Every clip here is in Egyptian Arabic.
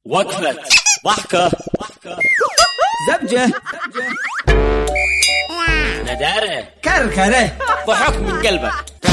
وقفة ضحكة زبجة ندارة كركرة ضحك من قلبك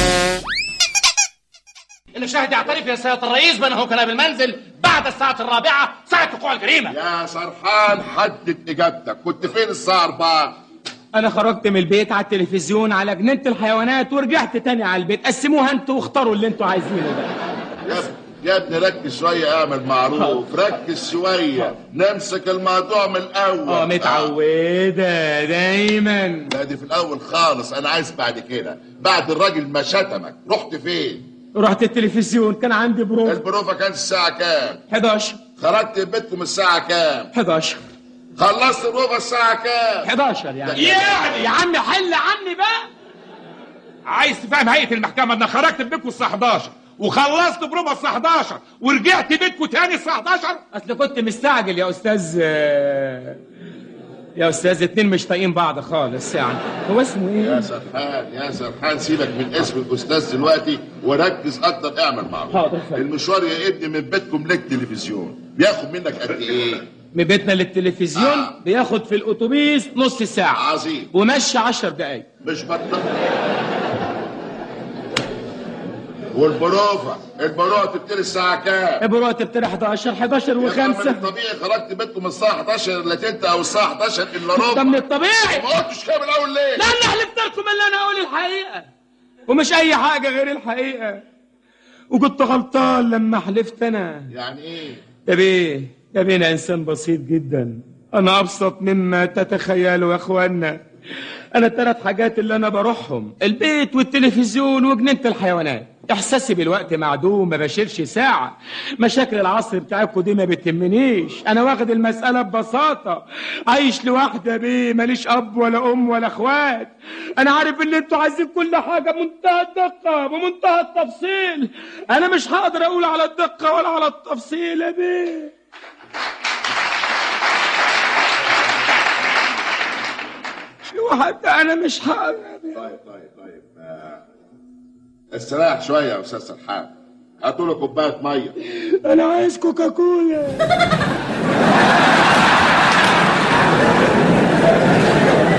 المشاهد يعترف يا سيادة الرئيس بأنه كان بالمنزل بعد الساعة الرابعة ساعة وقوع الجريمة يا سرحان حدد اجابتك كنت فين الساعه 4 انا خرجت من البيت على التلفزيون على جنينه الحيوانات ورجعت تاني على البيت قسموها انتوا واختاروا اللي انتوا عايزينه ده يا ابني يا ابني ركز شويه اعمل معروف ركز شويه نمسك الموضوع من الاول اه متعوده دايما لا دي في الاول خالص انا عايز بعد كده بعد الراجل ما شتمك رحت فين رحت التلفزيون كان عندي بروف البروفه كانت الساعه كام 11 خرجت من بيتكم الساعه كام 11 خلصت البروفه الساعه كام 11 يعني يعني يا عم حل عني بقى عايز تفهم هيئة المحكمة ان خرجت بيتكم الساعة 11 وخلصت بربع الساعة 11 ورجعت بيتكم تاني الساعة 11 اصل كنت مستعجل يا استاذ آه، يا استاذ اتنين مش طايقين بعض خالص يعني هو اسمه يا ايه سرحان يا سرحان سيبك من اسم الاستاذ دلوقتي وركز اكتر اعمل معروف حاضر. المشوار يا ابني من بيتكم للتلفزيون بياخد منك قد ايه من بيتنا للتلفزيون آه. بياخد في الاتوبيس نص ساعه عظيم ومشي 10 دقايق مش بطل والبروفة البروفة تبتدي الساعة كام؟ ابو راتب 11 11 يبقى من و5 الطبيعي خرجت بيتكم الساعة 11 الا تلت أو الساعة 11 إلا ربع ده من الطبيعي ما قلتش كده من الأول ليه؟ لا انا حلفت لكم ان انا اقول الحقيقه ومش اي حاجه غير الحقيقه وكنت غلطان لما حلفت انا يعني إيه؟ يا بيه يا بيه انا انسان بسيط جدا انا ابسط مما تتخيلوا يا اخوانا انا الثلاث حاجات اللي انا بروحهم البيت والتلفزيون وجنينه الحيوانات احساسي بالوقت معدوم ما بشيلش ساعه مشاكل العصر بتاعكوا دي ما بتهمنيش انا واخد المساله ببساطه عايش لوحدي يا بيه ماليش اب ولا ام ولا اخوات انا عارف ان انتوا عايزين كل حاجه بمنتهى الدقه بمنتهى التفصيل انا مش هقدر اقول على الدقه ولا على التفصيل يا بيه في واحد انا مش هقدر طيب طيب طيب آه. استريح شوية يا أستاذ سرحان هاتوا له كوباية مية انا عايز كوكاكولا